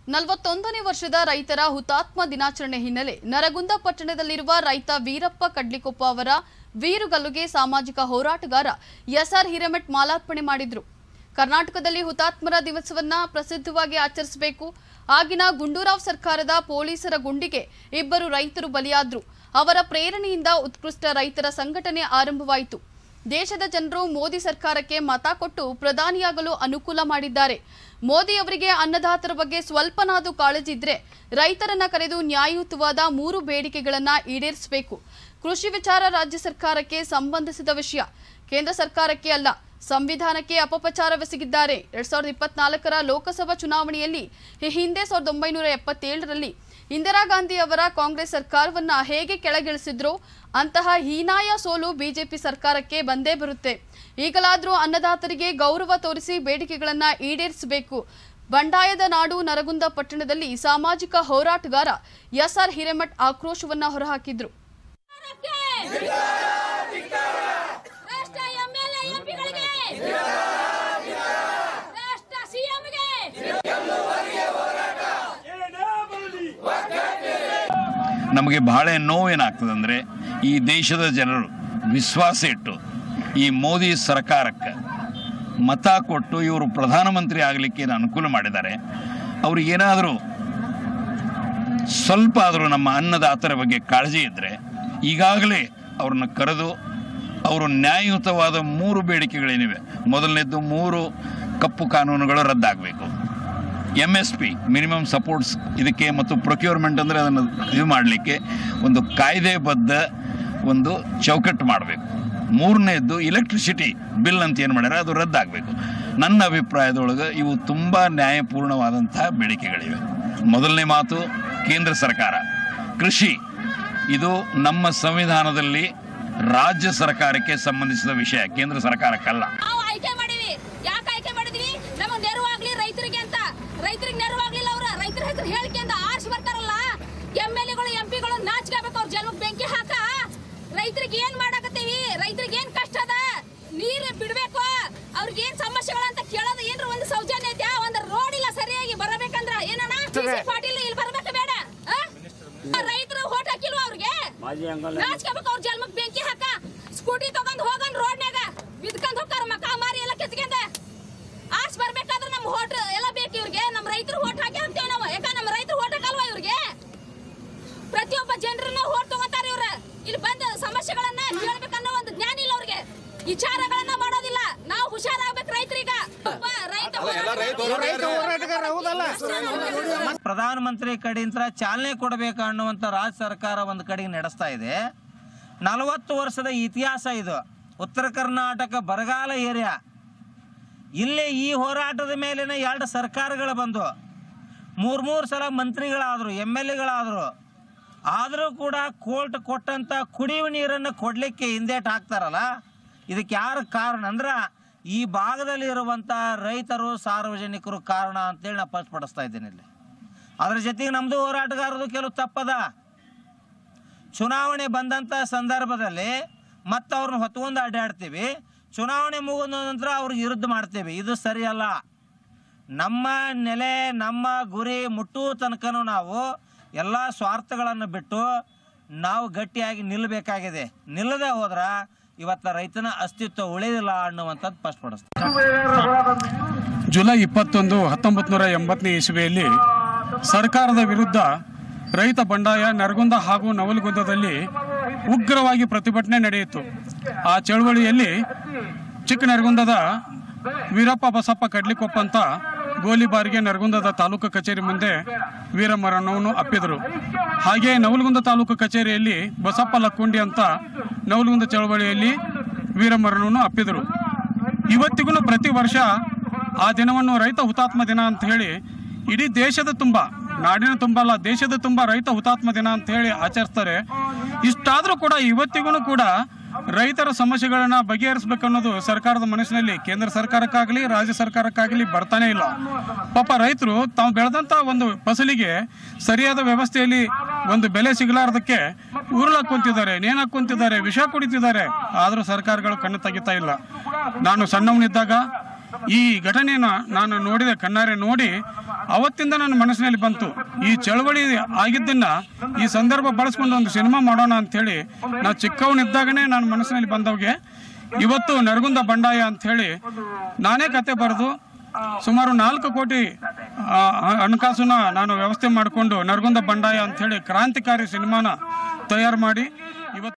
ನಲವತ್ತೊಂದನೇ ವರ್ಷದ ರೈತರ ಹುತಾತ್ಮ ದಿನಾಚರಣೆ ಹಿನ್ನೆಲೆ ನರಗುಂದ ಪಟ್ಟಣದಲ್ಲಿರುವ ರೈತ ವೀರಪ್ಪ ಕಡ್ಲಿಕೊಪ್ಪ ಅವರ ವೀರುಗಲ್ಲುಗೆ ಸಾಮಾಜಿಕ ಹೋರಾಟಗಾರ ಎಸ್ಆರ್ ಹಿರೇಮಠ್ ಮಾಲಾರ್ಪಣೆ ಮಾಡಿದ್ರು ಕರ್ನಾಟಕದಲ್ಲಿ ಹುತಾತ್ಮರ ದಿವಸವನ್ನ ಪ್ರಸಿದ್ಧವಾಗಿ ಆಚರಿಸಬೇಕು ಆಗಿನ ಗುಂಡೂರಾವ್ ಸರ್ಕಾರದ ಪೊಲೀಸರ ಗುಂಡಿಗೆ ಇಬ್ಬರು ರೈತರು ಬಲಿಯಾದ್ರು ಅವರ ಪ್ರೇರಣೆಯಿಂದ ಉತ್ಕೃಷ್ಟ ರೈತರ ಸಂಘಟನೆ ಆರಂಭವಾಯಿತು ದೇಶದ ಜನರು ಮೋದಿ ಸರ್ಕಾರಕ್ಕೆ ಮತ ಕೊಟ್ಟು ಪ್ರಧಾನಿಯಾಗಲು ಅನುಕೂಲ ಮಾಡಿದ್ದಾರೆ ಮೋದಿ ಅವರಿಗೆ ಅನ್ನದಾತರ ಬಗ್ಗೆ ಸ್ವಲ್ಪನಾದರೂ ಕಾಳಜಿ ಇದ್ರೆ ರೈತರನ್ನ ಕರೆದು ನ್ಯಾಯಯುತವಾದ ಮೂರು ಬೇಡಿಕೆಗಳನ್ನ ಈಡೇರಿಸಬೇಕು ಕೃಷಿ ವಿಚಾರ ರಾಜ್ಯ ಸರ್ಕಾರಕ್ಕೆ ಸಂಬಂಧಿಸಿದ ವಿಷಯ ಕೇಂದ್ರ ಸರ್ಕಾರಕ್ಕೆ ಅಲ್ಲ ಸಂವಿಧಾನಕ್ಕೆ ಅಪಪ್ರಚಾರವೆಸಗಿದ್ದಾರೆ ಎರಡ್ ಸಾವಿರದ ಇಪ್ಪತ್ನಾಲ್ಕರ ಲೋಕಸಭಾ ಚುನಾವಣೆಯಲ್ಲಿ ಈ ಹಿಂದೆ ಸಾವಿರದ ಒಂಬೈನೂರ ಎಪ್ಪತ್ತೇಳರಲ್ಲಿ ಇಂದಿರಾ ಗಾಂಧಿ ಅವರ ಕಾಂಗ್ರೆಸ್ ಸರ್ಕಾರವನ್ನ ಹೇಗೆ ಕೆಳಗಿಳಿಸಿದ್ರೋ ಅಂತಹ ಹೀನಾಯ ಸೋಲು ಬಿಜೆಪಿ ಸರ್ಕಾರಕ್ಕೆ ಬಂದೇ ಬರುತ್ತೆ ಈಗಲಾದರೂ ಅನ್ನದಾತರಿಗೆ ಗೌರವ ತೋರಿಸಿ ಬೇಡಿಕೆಗಳನ್ನ ಈಡೇರಿಸಬೇಕು ಬಂಡಾಯದ ನಾಡು ನರಗುಂದ ಪಟ್ಟಣದಲ್ಲಿ ಸಾಮಾಜಿಕ ಹೋರಾಟಗಾರ ಎಸ್ಆರ್ ಹಿರೇಮಠ್ ಆಕ್ರೋಶವನ್ನ ಹೊರಹಾಕಿದ್ರು ರಾಷ್ಟ್ರ ಎಂಎಲ್ಎ ಎಂಪಿಗಳಿಗೆ ರಾಷ್ಟ್ರ ಸಿಎಂಗೆ ನಮಗೆ ಬಹಳ ನೋವೇನಾಗ್ತದೆ ಅಂದರೆ ಈ ದೇಶದ ಜನರು ವಿಶ್ವಾಸ ಇಟ್ಟು ಈ ಮೋದಿ ಸರ್ಕಾರಕ್ಕೆ ಮತ ಕೊಟ್ಟು ಇವರು ಪ್ರಧಾನಮಂತ್ರಿ ಆಗಲಿಕ್ಕೆ ಏನು ಅನುಕೂಲ ಮಾಡಿದ್ದಾರೆ ಅವ್ರಿಗೇನಾದರೂ ಸ್ವಲ್ಪ ಆದರೂ ನಮ್ಮ ಅನ್ನದಾತರ ಬಗ್ಗೆ ಕಾಳಜಿ ಇದ್ದರೆ ಈಗಾಗಲೇ ಅವ್ರನ್ನ ಕರೆದು ಅವರು ನ್ಯಾಯಯುತವಾದ ಮೂರು ಬೇಡಿಕೆಗಳೇನಿವೆ ಮೊದಲನೇದ್ದು ಮೂರು ಕಪ್ಪು ಕಾನೂನುಗಳು ರದ್ದಾಗಬೇಕು M S P minimum supports ಇದಕ್ಕೆ ಮತ್ತು ಪ್ರೊಕ್ಯೂರ್ಮೆಂಟ್ ಅಂದರೆ ಅದನ್ನು ಇದು ಮಾಡಲಿಕ್ಕೆ ಒಂದು ಕಾಯ್ದೆಬದ್ಧ ಒಂದು ಚೌಕಟ್ಟು ಮಾಡಬೇಕು ಮೂರನೇದ್ದು ಇಲೆಕ್ಟ್ರಿಸಿಟಿ ಬಿಲ್ ಅಂತ ಏನು ಮಾಡ್ಯಾರ ಅದು ರದ್ದಾಗಬೇಕು ನನ್ನ ಅಭಿಪ್ರಾಯದೊಳಗೆ ಇವು ತುಂಬ ನ್ಯಾಯಪೂರ್ಣವಾದಂತಹ ಬೇಡಿಕೆಗಳಿವೆ ಮೊದಲನೇ ಮಾತು ಕೇಂದ್ರ ಸರ್ಕಾರ ಕೃಷಿ ಇದು ನಮ್ಮ ಸಂವಿಧಾನದಲ್ಲಿ ರಾಜ್ಯ ಸರ್ಕಾರಕ್ಕೆ ಸಂಬಂಧಿಸಿದ ವಿಷಯ ಕೇಂದ್ರ ಸರ್ಕಾರಕ್ಕಲ್ಲ ನಾವು ಆಯ್ಕೆ ಮಾಡಿವಿ ಯಾಕೆ ಆಯ್ಕೆ ಮಾಡಿದ್ವಿ ನಮಗೆ ನೆರವಾಗ್ಲಿ ರೈತರಿಗೆ ಅಂತ ರೈತರಿಗೆ ನೆರವಾಗ್ಲಿಲ್ಲ ಅವ್ರ ರೈತರ ಹೆಸರು ಹೇಳಿಕೆ ಅಂತ ಆರ್ಸಿ ಬರ್ತಾರಲ್ಲ ಎಂ ಎಲ್ ಎಗಳು ಎಂ ಪಿಗಳು ನಾಚ್ಕೋಬೇಕು ಅವ್ರ ಜನ್ಮಕ್ಕೆ ಬೆಂಕಿ ಹಾಕ ರೈತರಿಗೆ ಏನ್ ಮಾಡಾಕತ್ತೀವಿ ರೈತರಿಗೆ ಏನ್ ಕಷ್ಟ ಅದ ನೀರ್ ಬಿಡ್ಬೇಕು ಅವ್ರಿಗೆ ಏನ್ ಸಮಸ್ಯೆಗಳಂತ ಕೇಳೋದು ಏನ್ರ ಒಂದು ಸೌಜನ್ಯ ಐತ್ಯಾ ಒಂದ್ ರೋಡ್ ಇಲ್ಲ ಸರಿಯಾಗಿ ಬರಬೇಕಂದ್ರ ಏನಣ್ಣ ಪಾಟೀಲ್ ಇಲ್ಲಿ ಬರ್ಬೇಕು ಬೇಡ ರೈತರು ಹೋಟ್ ಹಾಕಿಲ್ವಾ ಅವ್ರಿಗೆ ನಾಚ್ಕೋಬೇಕು ಅವ್ರ ಜನ್ಮಕ್ ಬೆಂಕಿ ಹಾಕ ಸ್ಕೂಟಿ ತಗೊಂಡ್ ಹೋಗನ್ ರೋಡ್ನ್ಯಾಗ ಬಿದ್ಕೊಂಡ್ ಹೋಗ್ತಾರ ಮಕ ಮಾರಿ ಎಲ್ಲ ಕಿತ್ಕೊಂಡ ಆಸ್ ಬರ್ಬೇಕಾದ್ರೆ ನಮ್ ಹೋಟ್ ಎಲ್ಲ ಬೇಕು ಇವ್ರಿಗೆ ನಮ್ ರೈತರು ಹೋಟ್ ಹಾಕಿ ಅಂತೀವಿ ನಾವು ಯಾಕ ನಮ್ ರೈತರು ಹೋಟ್ ಹಾಕಲ್ವಾ ಇವ್ರಿಗೆ ಪ್ರತಿಯೊಬ್ಬ ಜನರನ್ನ ಹೋಟ್ ತಗೋತಾರ ಇವ್ರ ಇಲ್ಲಿ ಬಂದ ಸಮಸ್ಯೆಗಳನ್ನ ಹೇಳ್ಬೇಕನ್ನೋ ಒಂದು ಜ್ಞಾನ ಇಲ್ಲ ಅವ್ರಿಗೆ ವಿಚಾರಗಳನ್ನ ಮಾಡೋದಿಲ್ಲ ನಾವು ಹುಷಾರಾಗ್ಬೇಕು ರೈತರೀಗ ಒಬ್ಬ ರೈತ ಪ್ರಧಾನಮಂತ್ರಿ ಕಡೆಯಿಂದ ಚಾಲನೆ ಕೊಡಬೇಕು ಅನ್ನುವಂಥ ರಾಜ್ಯ ಸರ್ಕಾರ ಒಂದು ಕಡೆಗೆ ನಡೆಸ್ತಾ ಇದೆ ನಲವತ್ತು ವರ್ಷದ ಇತಿಹಾಸ ಇದು ಉತ್ತರ ಕರ್ನಾಟಕ ಬರಗಾಲ ಏರಿಯಾ ಇಲ್ಲಿ ಈ ಹೋರಾಟದ ಮೇಲಿನ ಎರಡು ಸರ್ಕಾರಗಳು ಬಂದು ಮೂರು ಮೂರು ಸಲ ಮಂತ್ರಿಗಳಾದರು ಎಮ್ ಎಲ್ ಎಗಳಾದರು ಆದರೂ ಕೂಡ ಕೋರ್ಟ್ ಕೊಟ್ಟಂಥ ಕುಡಿಯುವ ನೀರನ್ನು ಕೊಡಲಿಕ್ಕೆ ಹಿಂದೇಟ್ ಹಾಕ್ತಾರಲ್ಲ ಇದಕ್ಕೆ ಯಾರು ಕಾರಣ ಅಂದ್ರೆ ಈ ಭಾಗದಲ್ಲಿ ಇರುವಂಥ ರೈತರು ಸಾರ್ವಜನಿಕರು ಕಾರಣ ಅಂತೇಳಿ ನಾನು ಸ್ಪಷ್ಟಪಡಿಸ್ತಾ ಇದ್ದೀನಿ ಇಲ್ಲಿ ಅದ್ರ ಜೊತೆಗೆ ನಮ್ಮದು ಹೋರಾಟಗಾರರು ಕೆಲವು ತಪ್ಪದ ಚುನಾವಣೆ ಬಂದಂಥ ಸಂದರ್ಭದಲ್ಲಿ ಮತ್ತೆ ಅವ್ರನ್ನ ಹೊತ್ಕೊಂಡು ಅಡ್ಡಾಡ್ತೀವಿ ಚುನಾವಣೆ ಮುಗಿದ ನಂತರ ಅವ್ರಿಗೆ ವಿರುದ್ಧ ಮಾಡ್ತೀವಿ ಇದು ಸರಿಯಲ್ಲ ನಮ್ಮ ನೆಲೆ ನಮ್ಮ ಗುರಿ ಮುಟ್ಟುವ ತನಕನೂ ನಾವು ಎಲ್ಲ ಸ್ವಾರ್ಥಗಳನ್ನು ಬಿಟ್ಟು ನಾವು ಗಟ್ಟಿಯಾಗಿ ನಿಲ್ಲಬೇಕಾಗಿದೆ ನಿಲ್ಲದೆ ಹೋದ್ರೆ ಇವತ್ತು ರೈತನ ಅಸ್ತಿತ್ವ ಉಳಿದಿಲ್ಲ ಅನ್ನುವಂಥದ್ದು ಸ್ಪಷ್ಟಪಡಿಸ್ತಾರೆ ಜುಲೈ ಇಪ್ಪತ್ತೊಂದು ಹತ್ತೊಂಬತ್ತು ನೂರ ಎಂಬತ್ತನೇ ಇಸುವೆಯಲ್ಲಿ ಸರ್ಕಾರದ ವಿರುದ್ಧ ರೈತ ಬಂಡಾಯ ನರಗುಂದ ಹಾಗೂ ನವಲಗುಂದದಲ್ಲಿ ಉಗ್ರವಾಗಿ ಪ್ರತಿಭಟನೆ ನಡೆಯಿತು ಆ ಚಳವಳಿಯಲ್ಲಿ ಚಿಕ್ಕ ನರಗುಂದದ ವೀರಪ್ಪ ಬಸಪ್ಪ ಕಡ್ಲಿಕೊಪ್ಪ ಅಂತ ಗೋಲಿಬಾರಿಗೆ ನರಗುಂದದ ತಾಲೂಕು ಕಚೇರಿ ಮುಂದೆ ವೀರಮರಣವನ್ನು ಅಪ್ಪಿದರು ಹಾಗೆ ನವಲಗುಂದ ತಾಲೂಕು ಕಚೇರಿಯಲ್ಲಿ ಬಸಪ್ಪ ಲಕ್ಕುಂಡಿ ಅಂತ ನವಲಗುಂದ ಚಳವಳಿಯಲ್ಲಿ ವೀರಮರಣವನ್ನು ಅಪ್ಪಿದರು ಇವತ್ತಿಗೂ ಪ್ರತಿ ವರ್ಷ ಆ ದಿನವನ್ನು ರೈತ ಹುತಾತ್ಮ ದಿನ ಅಂತ ಹೇಳಿ ಇಡೀ ದೇಶದ ತುಂಬ ನಾಡಿನ ತುಂಬ ಅಲ್ಲ ದೇಶದ ತುಂಬ ರೈತ ಹುತಾತ್ಮ ದಿನ ಅಂತ ಹೇಳಿ ಆಚರಿಸ್ತಾರೆ ಇಷ್ಟಾದರೂ ಕೂಡ ಇವತ್ತಿಗೂ ಕೂಡ ರೈತರ ಸಮಸ್ಯೆಗಳನ್ನ ಬಗೆಹರಿಸಬೇಕನ್ನೋದು ಸರ್ಕಾರದ ಮನಸ್ಸಿನಲ್ಲಿ ಕೇಂದ್ರ ಸರ್ಕಾರಕ್ಕಾಗಲಿ ರಾಜ್ಯ ಸರ್ಕಾರಕ್ಕಾಗಲಿ ಬರ್ತಾನೆ ಇಲ್ಲ ಪಾಪ ರೈತರು ತಾವು ಬೆಳೆದಂತ ಒಂದು ಫಸಲಿಗೆ ಸರಿಯಾದ ವ್ಯವಸ್ಥೆಯಲ್ಲಿ ಒಂದು ಬೆಲೆ ಸಿಗಲಾರ್ದಕ್ಕೆ ಉರುಳಕ್ ಕುಂತಿದ್ದಾರೆ ನೇಣಕ್ ಕುಂತಿದ್ದಾರೆ ವಿಷ ಕುಡಿತಿದ್ದಾರೆ ಆದರೂ ಸರ್ಕಾರಗಳು ಕಣ್ಣು ತೆಗಿತಾ ಇಲ್ಲ ನಾನು ಸಣ್ಣವನಿದ್ದಾಗ ಈ ಘಟನೆನ ನಾನು ನೋಡಿದೆ ಕಣ್ಣಾರೆ ನೋಡಿ ಅವತ್ತಿಂದ ನನ್ನ ಮನಸ್ಸಿನಲ್ಲಿ ಬಂತು ಈ ಚಳವಳಿ ಆಗಿದ್ದನ್ನ ಈ ಸಂದರ್ಭ ಬಳಸ್ಕೊಂಡು ಒಂದು ಸಿನಿಮಾ ಮಾಡೋಣ ಅಂಥೇಳಿ ನಾ ಚಿಕ್ಕವನಿದ್ದಾಗನೇ ನನ್ನ ಮನಸ್ಸಿನಲ್ಲಿ ಬಂದವ್ಗೆ ಇವತ್ತು ನರಗುಂದ ಬಂಡಾಯ ಅಂಥೇಳಿ ನಾನೇ ಕತೆ ಬರೆದು ಸುಮಾರು ನಾಲ್ಕು ಕೋಟಿ ಆ, ಹಣಕಾಸನ್ನ ನಾನು ವ್ಯವಸ್ಥೆ ಮಾಡಿಕೊಂಡು ನರಗುಂದ ಬಂಡಾಯ ಅಂಥೇಳಿ ಕ್ರಾಂತಿಕಾರಿ ಸಿನಿಮಾನ ತಯಾರು ಮಾಡಿ